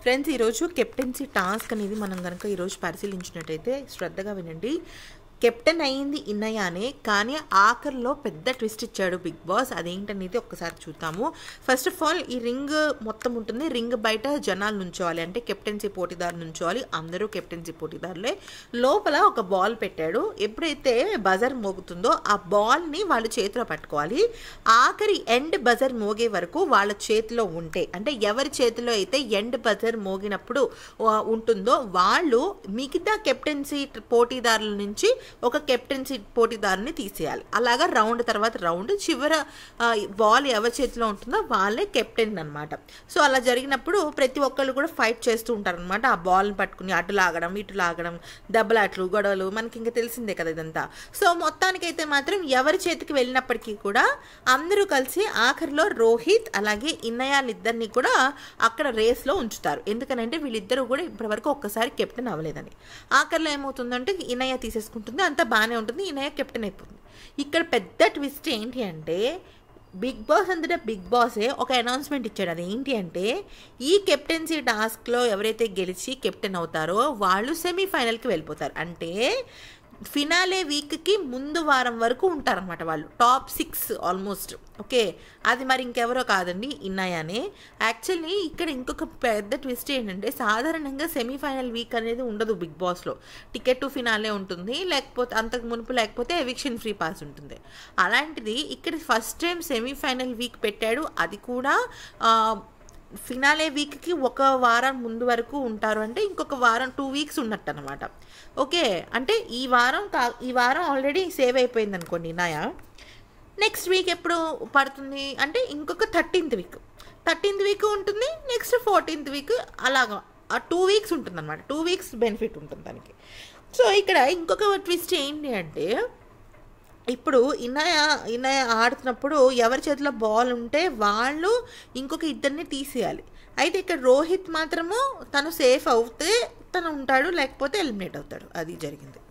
friends ఈరోజు captaincy task అనేది మనం కనుక ఈరోజు పరిశీలించినట్టయితే శ్రద్ధగా వినండి కెప్టెన్ అయింది ఇన్నయ్యానే కానీ ఆఖరిలో పెద్ద ట్విస్ట్ ఇచ్చాడు బిగ్ బాస్ అదేంటనేది ఒక్కసారి చూద్దాము ఫస్ట్ ఆఫ్ ఆల్ ఈ రింగ్ మొత్తం ఉంటుంది రింగ్ బయట జనాలు నుంచోవాలి అంటే కెప్టెన్సీ పోటీదారు నుంచోవాలి అందరూ కెప్టెన్సీ పోటీదారులే లోపల ఒక బాల్ పెట్టాడు ఎప్పుడైతే బజర్ మోగుతుందో ఆ బాల్ని వాళ్ళు చేతిలో పట్టుకోవాలి ఆఖరి ఎండ్ బజర్ మోగే వరకు వాళ్ళ చేతిలో ఉంటే అంటే ఎవరి చేతిలో అయితే ఎండ్ బజర్ మోగినప్పుడు ఆ, ఉంటుందో వాళ్ళు మిగతా కెప్టెన్సీ పోటీదారుల నుంచి ఒక కెప్టెన్సీ పోటీదారుని తీసేయాలి అలాగా రౌండ్ తర్వాత రౌండ్ చివర ఆ, బాల్ ఎవరి చేతిలో ఉంటుందో వాళ్ళే కెప్టెన్ అనమాట సో అలా జరిగినప్పుడు ప్రతి ఒక్కళ్ళు కూడా ఫైట్ చేస్తూ ఉంటారు అనమాట ఆ బాల్ని పట్టుకుని అటు లాగడం ఇటు లాగడం దెబ్బలాట్లు గొడవలు మనకి ఇంకా తెలిసిందే కదా ఇదంతా సో మొత్తానికైతే మాత్రం ఎవరి చేతికి వెళ్ళినప్పటికీ కూడా అందరూ కలిసి ఆఖరిలో రోహిత్ అలాగే ఇన్నయాలిద్దరిని కూడా అక్కడ రేస్లో ఉంచుతారు ఎందుకనంటే వీళ్ళిద్దరూ కూడా ఇప్పటివరకు ఒక్కసారి కెప్టెన్ అవ్వలేదని ఆఖరిలో ఏమవుతుందంటే ఇన్నయ్య తీసేసుకుంటుంది అంతా బాగానే ఉంటుంది ఇన్నయ్య కెప్టెన్ అయిపోతుంది ఇక్కడ పెద్ద ట్విస్ట్ ఏంటి అంటే బిగ్ బాస్ అంతటా బిగ్ బాసే ఒక అనౌన్స్మెంట్ ఇచ్చాడు అది ఏంటి అంటే ఈ కెప్టెన్సీ టాస్క్లో ఎవరైతే గెలిచి కెప్టెన్ అవుతారో వాళ్ళు సెమీఫైనల్కి వెళ్ళిపోతారు అంటే ఫినాలే వీక్కి ముందు వారం వరకు ఉంటారనమాట వాళ్ళు టాప్ సిక్స్ ఆల్మోస్ట్ ఓకే అది మరి ఇంకెవరో కాదండి ఇన్నాయానే యాక్చువల్లీ ఇక్కడ ఇంకొక పెద్ద ట్విస్ట్ ఏంటంటే సాధారణంగా సెమీఫైనల్ వీక్ అనేది ఉండదు బిగ్ బాస్లో టికెట్ టు ఫినాలే ఉంటుంది లేకపోతే అంతకు మునుపు లేకపోతే ఎవిక్షన్ ఫ్రీ పాస్ ఉంటుంది అలాంటిది ఇక్కడ ఫస్ట్ టైం సెమీఫైనల్ వీక్ పెట్టాడు అది కూడా ఆ, ఫినాలే వీక్కి ఒక వారం ముందు వరకు ఉంటారు అంటే ఇంకొక వారం టూ వీక్స్ ఉన్నట్టు అనమాట ఓకే అంటే ఈ వారం కా ఈ వారం ఆల్రెడీ సేవ్ అయిపోయింది అనుకోండి నాయా నెక్స్ట్ వీక్ ఎప్పుడు పడుతుంది అంటే ఇంకొక థర్టీన్త్ వీక్ థర్టీన్త్ వీక్ ఉంటుంది నెక్స్ట్ ఫోర్టీన్త్ వీక్ అలాగా ఆ టూ వీక్స్ ఉంటుంది అనమాట టూ వీక్స్ బెనిఫిట్ ఉంటుంది దానికి సో ఇక్కడ ఇంకొక ట్విస్ట్ ఏంటి అంటే ఇప్పుడు ఇన్నయ్య ఇన్నయ్య ఆడుతున్నప్పుడు ఎవరి చేతిలో బాల్ ఉంటే వాళ్ళు ఇంకొక ఇద్దరిని తీసేయాలి అయితే ఇక్కడ రోహిత్ మాత్రము తను సేఫ్ అవుతే తను ఉంటాడు లేకపోతే ఎలిమినేట్ అవుతాడు అది జరిగింది